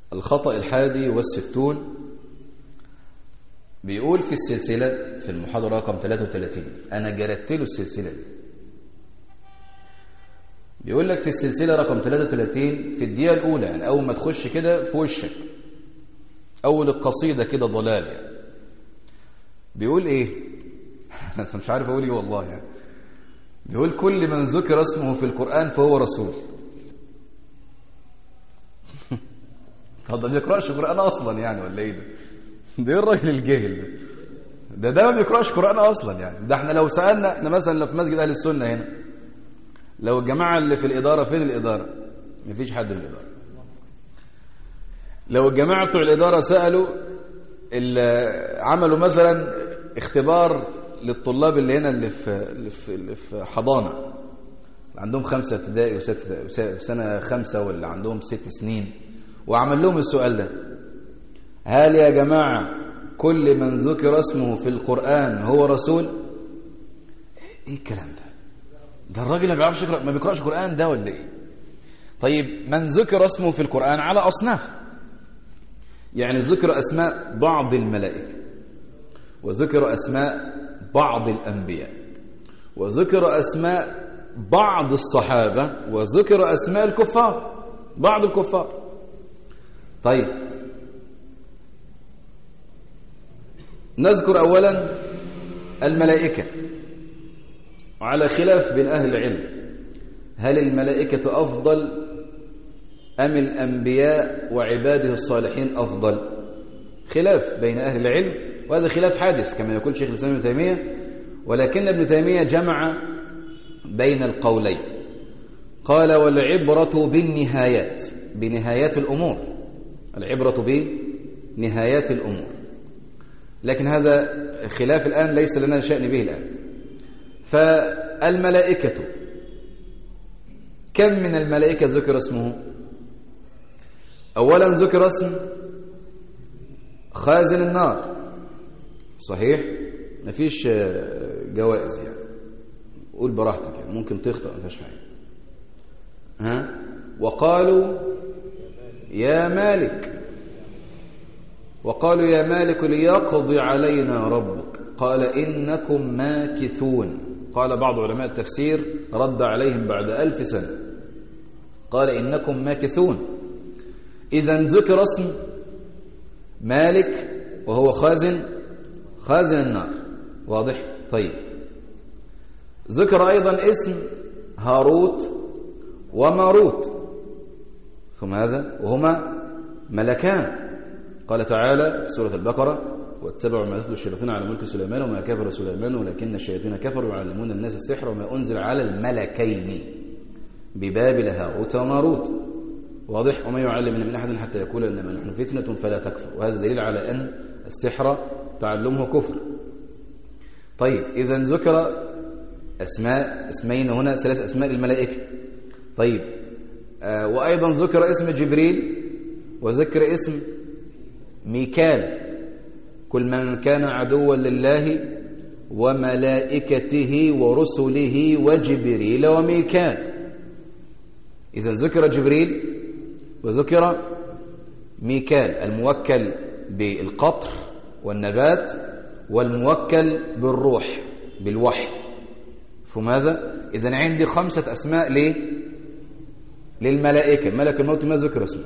الخطأ الحادي والستون بيقول في السلسلة في المحاضرة رقم 33 أنا جردت له السلسلة دي بيقول لك في السلسلة رقم 33 في الدقيقة الأولى يعني أول ما تخش كده في وشك أول القصيدة كده ضلال يعني بيقول إيه أنا مش عارف أقول إيه والله يعني بيقول كل من ذكر اسمه في القرآن فهو رسول طب ده ما بيقرأش قرآن أصلا يعني ولا إيه ده ده إيه الراجل الجاهل ده ده ده ما بيقرأش قرآن أصلا يعني ده احنا لو سألنا احنا مثلا لو في مسجد أهل السنة هنا لو الجماعة اللي في الإدارة فين الإدارة مفيش حد من الإدارة لو الجماعة بتوع الإدارة سألوا عملوا مثلا اختبار للطلاب اللي هنا اللي في, اللي في, اللي في حضانة عندهم خمسة ابتدائي وست سنة خمسة واللي عندهم ست سنين وعمل لهم السؤال ده هل يا جماعة كل من ذكر اسمه في القرآن هو رسول ايه الكلام ده ده الراجل ما بيعرفش يقرأ ما بيقرأش قرآن ده ولا ايه طيب من ذكر اسمه في القرآن على أصناف يعني ذكر أسماء بعض الملائكة وذكر أسماء بعض الأنبياء وذكر أسماء بعض الصحابة وذكر أسماء الكفار بعض الكفار طيب نذكر أولا الملائكة وعلى خلاف بين أهل العلم هل الملائكة أفضل أم الأنبياء وعباده الصالحين أفضل خلاف بين أهل العلم وهذا خلاف حادث كما يقول شيخ الإسلام ابن تيمية ولكن ابن تيمية جمع بين القولين قال والعبرة بالنهايات بنهايات الأمور العبرة بنهايات الأمور لكن هذا خلاف الآن ليس لنا شأن به الآن فالملائكة كم من الملائكة ذكر اسمه أولا ذكر اسم خازن النار صحيح مفيش جوائز يعني قول براحتك يعني ممكن تخطأ ما فيش حاجه ها وقالوا يا مالك وقالوا يا مالك ليقضي علينا ربك قال إنكم ماكثون قال بعض علماء التفسير رد عليهم بعد ألف سنة قال إنكم ماكثون إذا ذكر اسم مالك وهو خازن خازن النار واضح طيب ذكر أيضا اسم هاروت وماروت ثم هذا وهما ملكان قال تعالى في سورة البقرة واتبعوا ما يتلو الشياطين على ملك سليمان وما كفر سليمان ولكن الشياطين كفروا يعلمون الناس السحر وما أنزل على الملكين ببابل هاروت وماروت واضح وما يعلم من أحد حتى يقول إنما نحن فتنة فلا تكفر وهذا دليل على أن السحر تعلمه كفر طيب إذا ذكر أسماء اسمين هنا ثلاث أسماء للملائكة طيب آه وأيضا ذكر اسم جبريل وذكر اسم ميكال كل من كان عدوا لله وملائكته ورسله وجبريل وميكال إذا ذكر جبريل وذكر ميكال الموكل بالقطر والنبات والموكل بالروح بالوحي فماذا إذا عندي خمسة أسماء ليه للملائكة ملك الموت ما ذكر اسمه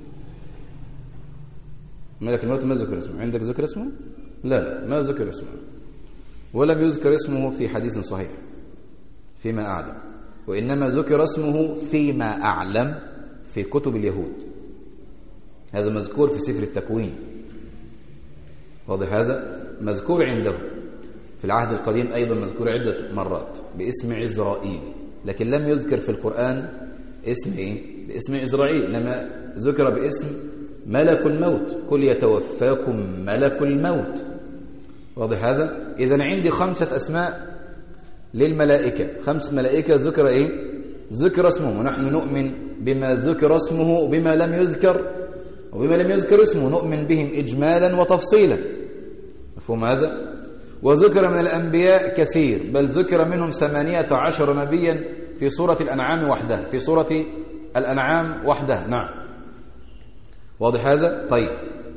ملك الموت ما ذكر اسمه عندك ذكر اسمه لا لا ما ذكر اسمه ولم يذكر اسمه في حديث صحيح فيما أعلم وإنما ذكر اسمه فيما أعلم في كتب اليهود هذا مذكور في سفر التكوين واضح هذا مذكور عنده في العهد القديم أيضا مذكور عدة مرات باسم عزرائيل لكن لم يذكر في القرآن اسم إيه؟ باسم عزرائيل إنما ذكر باسم ملك الموت قل يتوفاكم ملك الموت واضح هذا إذا عندي خمسة أسماء للملائكة خمس ملائكة ذكر إيه ذكر اسمه ونحن نؤمن بما ذكر اسمه وبما لم يذكر وبما لم يذكر اسمه نؤمن بهم إجمالا وتفصيلا مفهوم هذا وذكر من الأنبياء كثير بل ذكر منهم ثمانية عشر نبيا في سورة الأنعام وحدها في سورة الأنعام وحدها نعم واضح هذا طيب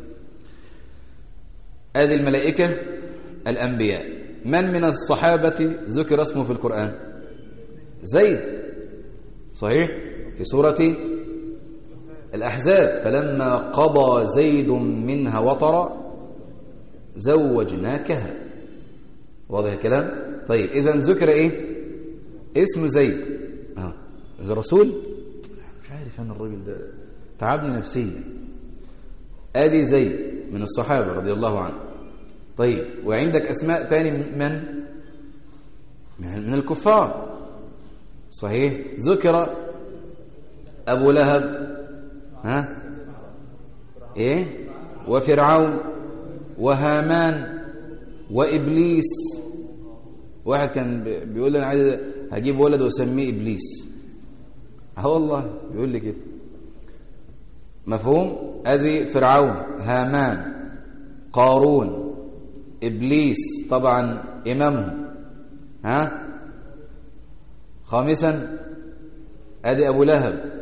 هذه الملائكة الأنبياء من من الصحابة ذكر اسمه في القرآن زيد صحيح في سورة الأحزاب فلما قضى زيد منها وطرا زوجناكها واضح الكلام طيب إذا ذكر إيه اسم زيد اه إذا رسول مش عارف أنا الراجل ده تعبني نفسيا آدي زيد من الصحابة رضي الله عنه طيب وعندك أسماء تاني من من الكفار صحيح ذكر أبو لهب ها إيه وفرعون وهامان وإبليس واحد كان بيقول لي أنا عايز هجيب ولد واسميه إبليس اه والله بيقول لي كده مفهوم ادي فرعون هامان قارون ابليس طبعا امامهم ها خامسا ادي ابو لهب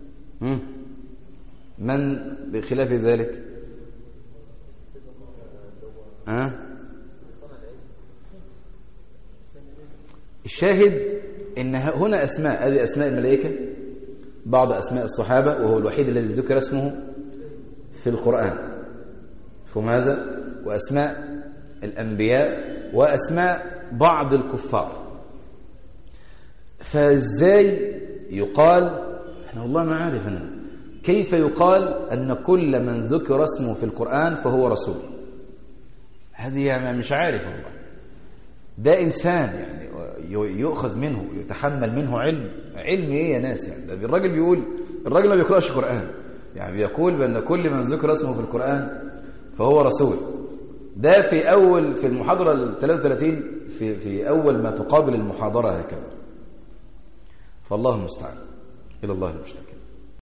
من بخلاف ذلك ها الشاهد ان هنا اسماء ادي اسماء الملائكه بعض أسماء الصحابة وهو الوحيد الذي ذكر اسمه في القرآن فماذا وأسماء الأنبياء وأسماء بعض الكفار فازاي يقال احنا والله ما عارف أنا كيف يقال أن كل من ذكر اسمه في القرآن فهو رسول هذه يعني مش عارف والله ده إنسان يعني يؤخذ منه يتحمل منه علم علم ايه يا ناس يعني ده الراجل بيقول الراجل ما بيقراش قرآن يعني بيقول بأن كل من ذكر اسمه في القرآن فهو رسول ده في أول في المحاضرة ال 33 في في أول ما تقابل المحاضرة هكذا فالله المستعان إلى الله المشتكى